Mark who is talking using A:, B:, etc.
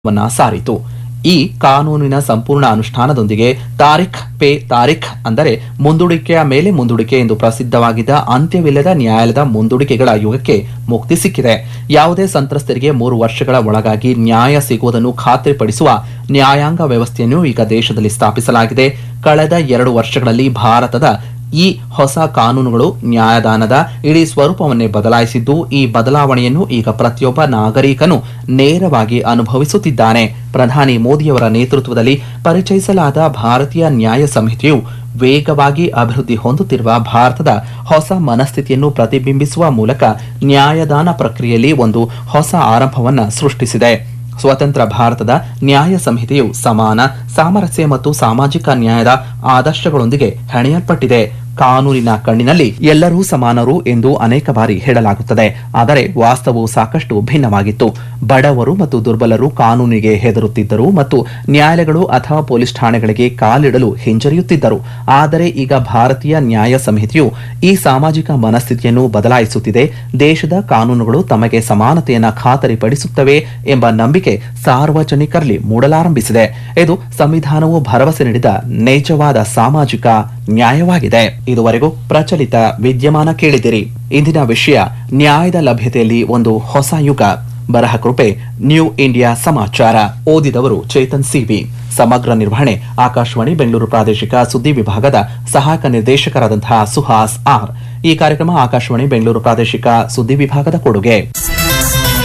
A: ವನ್ನ ಸಾರಿತು ಈ ಕಾನೂನಿನ ಸಂಪೂರ್ಣ ಅನುಷ್ಠಾನದೊಂದಿಗೆ ತಾರಿಖ್ ಪೇ ತಾರಿಖ್ ಅಂದರೆ ಮುಂದೂಡಿಕೆಯ ಮೇಲೆ ಮುಂದೂಡಿಕೆ ಎಂದು ಪ್ರಸಿದ್ಧವಾಗಿದ್ದ ಅಂತ್ಯವಿಲ್ಲದ ನ್ಯಾಯಾಲಯದ ಮುಂದೂಡಿಕೆಗಳ ಯುಗಕ್ಕೆ ಮುಕ್ತಿ ಸಿಕ್ಕಿದೆ ಯಾವುದೇ ಸಂತ್ರಸ್ತರಿಗೆ ಮೂರು ವರ್ಷಗಳ ಒಳಗಾಗಿ ನ್ಯಾಯ ಸಿಗುವುದನ್ನು ಖಾತ್ರಿಪಡಿಸುವ ನ್ಯಾಯಾಂಗ ವ್ಯವಸ್ಥೆಯನ್ನು ಈಗ ದೇಶದಲ್ಲಿ ಸ್ಥಾಪಿಸಲಾಗಿದೆ ಕಳೆದ ಎರಡು ವರ್ಷಗಳಲ್ಲಿ ಭಾರತದ ಈ ಹೊಸ ಕಾನೂನುಗಳು ನ್ಯಾಯದಾನದ ಇಡೀ ಸ್ವರೂಪವನ್ನೇ ಬದಲಾಯಿಸಿದ್ದು ಈ ಬದಲಾವಣೆಯನ್ನು ಈಗ ಪ್ರತಿಯೊಬ್ಬ ನಾಗರಿಕನು ನೇರವಾಗಿ ಅನುಭವಿಸುತ್ತಿದ್ದಾನೆ ಪ್ರಧಾನಿ ಮೋದಿಯವರ ನೇತೃತ್ವದಲ್ಲಿ ಪರಿಚಯಿಸಲಾದ ಭಾರತೀಯ ನ್ಯಾಯ ಸಂಹಿತೆಯು ವೇಗವಾಗಿ ಅಭಿವೃದ್ಧಿ ಹೊಂದುತ್ತಿರುವ ಭಾರತದ ಹೊಸ ಮನಸ್ಥಿತಿಯನ್ನು ಪ್ರತಿಬಿಂಬಿಸುವ ಮೂಲಕ ನ್ಯಾಯದಾನ ಪ್ರಕ್ರಿಯೆಯಲ್ಲಿ ಒಂದು ಹೊಸ ಆರಂಭವನ್ನ ಸೃಷ್ಟಿಸಿದೆ ಸ್ವತಂತ್ರ ಭಾರತದ ನ್ಯಾಯ ಸಂಹಿತೆಯು ಸಮಾನ ಸಾಮರಸ್ಯ ಮತ್ತು ಸಾಮಾಜಿಕ ನ್ಯಾಯದ ಆದರ್ಶಗಳೊಂದಿಗೆ ಹೆಣೆಯಲ್ಪಟ್ಟಿದೆ ಕಾನೂನಿನ ಕಣ್ಣಿನಲ್ಲಿ ಎಲ್ಲರೂ ಸಮಾನರು ಎಂದು ಅನೇಕ ಬಾರಿ ಹೇಳಲಾಗುತ್ತದೆ ಆದರೆ ವಾಸ್ತವವು ಸಾಕಷ್ಟು ಭಿನ್ನವಾಗಿತ್ತು ಬಡವರು ಮತ್ತು ದುರ್ಬಲರು ಕಾನೂನಿಗೆ ಹೆದರುತ್ತಿದ್ದರು ಮತ್ತು ನ್ಯಾಯಾಲಯಗಳು ಅಥವಾ ಪೊಲೀಸ್ ಠಾಣೆಗಳಿಗೆ ಕಾಲಿಡಲು ಹಿಂಜರಿಯುತ್ತಿದ್ದರು ಆದರೆ ಈಗ ಭಾರತೀಯ ನ್ಯಾಯ ಸಂಹಿತೆಯು ಈ ಸಾಮಾಜಿಕ ಮನಸ್ಥಿತಿಯನ್ನು ಬದಲಾಯಿಸುತ್ತಿದೆ ದೇಶದ ಕಾನೂನುಗಳು ತಮಗೆ ಸಮಾನತೆಯನ್ನು ಖಾತರಿಪಡಿಸುತ್ತವೆ ಎಂಬ ನಂಬಿಕೆ ಸಾರ್ವಜನಿಕರಲ್ಲಿ ಮೂಡಲಾರಂಭಿಸಿದೆ ಇದು ಸಂವಿಧಾನವು ಭರವಸೆ ನೀಡಿದ ನಿಜವಾದ ಸಾಮಾಜಿಕ ನ್ಯಾಯವಾಗಿದೆ ಇದುವರೆಗೂ ಪ್ರಚಲಿತ ವಿದ್ಯಮಾನ ಕೇಳಿದಿರಿ ಇಂದಿನ ವಿಷಯ ನ್ಯಾಯದ ಲಭ್ಯತೆಯಲ್ಲಿ ಒಂದು ಹೊಸ ಯುಗ ಬರಹ ಕೃಪೆ ನ್ಯೂ ಇಂಡಿಯಾ ಸಮಾಚಾರ ಓದಿದವರು ಚೇತನ್ ಸಿವಿ ಸಮಗ್ರ ನಿರ್ವಹಣೆ ಆಕಾಶವಾಣಿ ಬೆಂಗಳೂರು ಪ್ರಾದೇಶಿಕ ಸುದ್ದಿ ವಿಭಾಗದ ಸಹಾಯಕ ನಿರ್ದೇಶಕರಾದಂತಹ ಸುಹಾಸ್ ಆರ್ ಈ ಕಾರ್ಯಕ್ರಮ ಆಕಾಶವಾಣಿ ಬೆಂಗಳೂರು ಪ್ರಾದೇಶಿಕ ಸುದ್ದಿ ವಿಭಾಗದ ಕೊಡುಗೆ